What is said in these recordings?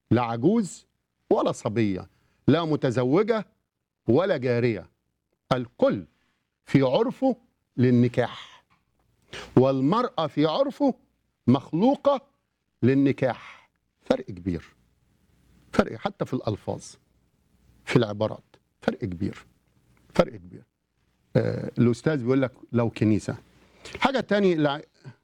لا عجوز ولا صبيه لا متزوجه ولا جاريه الكل في عرفه للنكاح والمراه في عرفه مخلوقه للنكاح فرق كبير فرق حتى في الالفاظ في العبارات فرق كبير فرق كبير آه الاستاذ بيقول لك لو كنيسه حاجه تاني لع...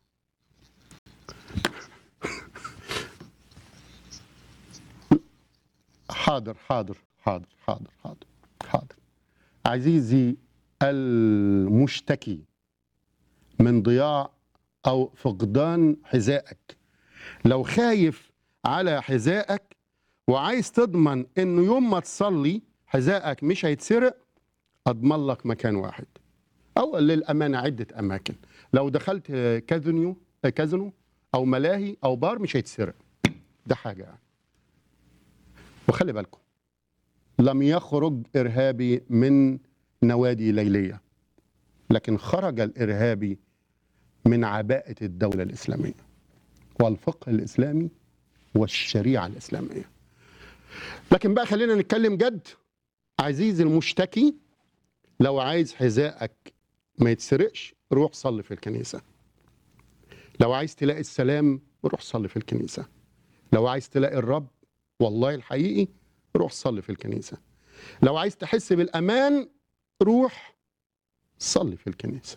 حاضر حاضر حاضر حاضر حاضر حاضر عزيزي المشتكي من ضياع او فقدان حذائك لو خايف على حذائك وعايز تضمن انه يوم ما تصلي حذائك مش هيتسرق اضمن لك مكان واحد او للامانه عده اماكن لو دخلت كازينو كازينو او ملاهي او بار مش هيتسرق ده حاجه يعني وخلي بالكم لم يخرج ارهابي من نوادي ليليه لكن خرج الارهابي من عباءه الدوله الاسلاميه والفقه الاسلامي والشريعه الاسلاميه لكن بقى خلينا نتكلم جد عزيزي المشتكي لو عايز حذائك ما يتسرقش روح صلي في الكنيسه لو عايز تلاقي السلام روح صلي في الكنيسه لو عايز تلاقي الرب والله الحقيقي روح صلي في الكنيسه لو عايز تحس بالامان روح صلي في الكنيسه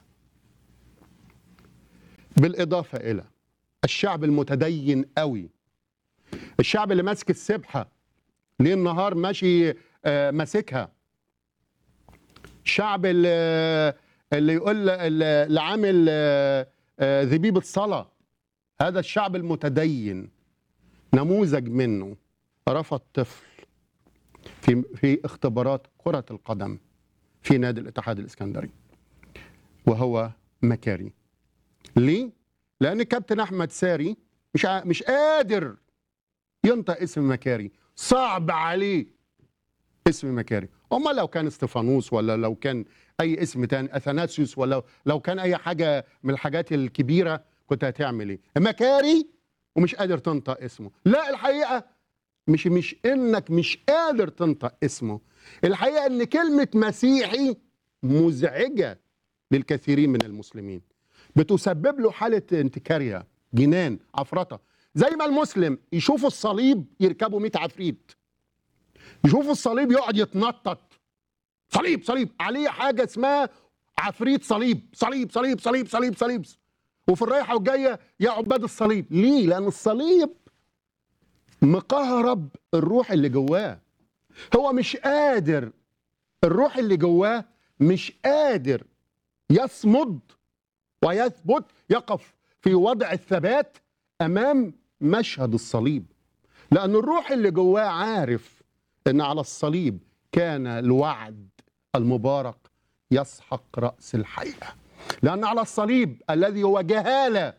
بالاضافه الى الشعب المتدين قوي الشعب اللي ماسك السبحه ليل نهار ماشي آه ماسكها الشعب اللي, اللي يقول اللي عامل آه آه ذبيب الصلاه هذا الشعب المتدين نموذج منه رفض طفل في في اختبارات كرة القدم في نادي الاتحاد الاسكندري وهو مكاري ليه؟ لأن كابتن أحمد ساري مش ع... مش قادر ينطق اسم مكاري صعب عليه اسم مكاري أما لو كان استفانوس ولا لو كان أي اسم تاني أثناسيوس ولا لو كان أي حاجة من الحاجات الكبيرة كنت هتعمل إيه؟ مكاري ومش قادر تنطق اسمه لا الحقيقة مش مش انك مش قادر تنطق اسمه الحقيقه ان كلمه مسيحي مزعجه للكثيرين من المسلمين بتسبب له حاله انتكاريه جنان عفرطه زي ما المسلم يشوف الصليب يركبوا 100 عفريت يشوف الصليب يقعد يتنطط صليب صليب عليه حاجه اسمها عفريت صليب صليب صليب صليب صليب صليب وفي الرايحه والجايه يا عباد الصليب ليه لان الصليب مكهرب الروح اللي جواه هو مش قادر الروح اللي جواه مش قادر يصمد ويثبت يقف في وضع الثبات امام مشهد الصليب لان الروح اللي جواه عارف ان على الصليب كان الوعد المبارك يسحق راس الحقيقه لان على الصليب الذي هو جهاله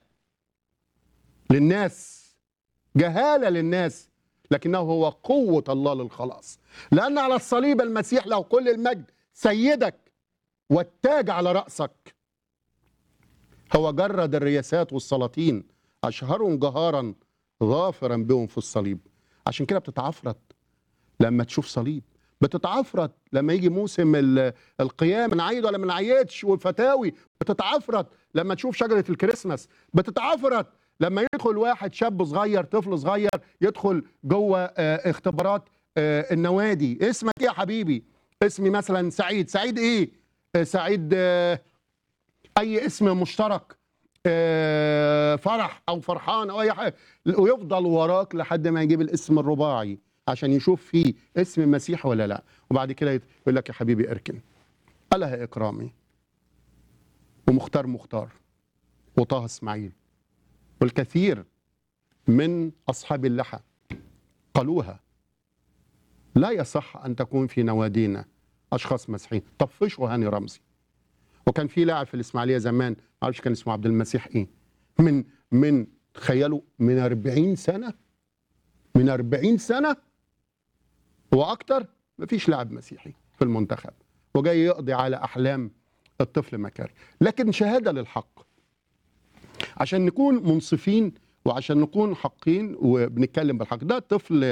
للناس جهاله للناس لكنه هو قوه الله للخلاص لان على الصليب المسيح له كل المجد سيدك والتاج على راسك هو جرد الرياسات والسلاطين اشهرهم جهارا ظافرا بهم في الصليب عشان كده بتتعفرت لما تشوف صليب بتتعفرت لما يجي موسم القيام نعيد ولا ما نعيدش والفتاوي بتتعفرت لما تشوف شجره الكريسماس بتتعفرت لما يدخل واحد شاب صغير طفل صغير يدخل جوه اه اختبارات اه النوادي اسمك ايه يا حبيبي اسمي مثلا سعيد سعيد ايه اه سعيد اي اسم مشترك فرح او فرحان او اي حاجه ويفضل وراك لحد ما يجيب الاسم الرباعي عشان يشوف فيه اسم مسيح ولا لا وبعد كده يقول لك يا حبيبي اركن ألها إكرامي ومختار مختار وطه اسماعيل والكثير من أصحاب اللحى قالوها لا يصح أن تكون في نوادينا أشخاص مسيحيين طفشوا هاني رمزي وكان في لاعب في الإسماعيلية زمان معرفش كان اسمه عبد المسيح إيه من من تخيلوا من 40 سنة من 40 سنة وأكتر مفيش لاعب مسيحي في المنتخب وجاي يقضي على أحلام الطفل مكاري لكن شهادة للحق عشان نكون منصفين وعشان نكون حقين وبنتكلم بالحق ده طفل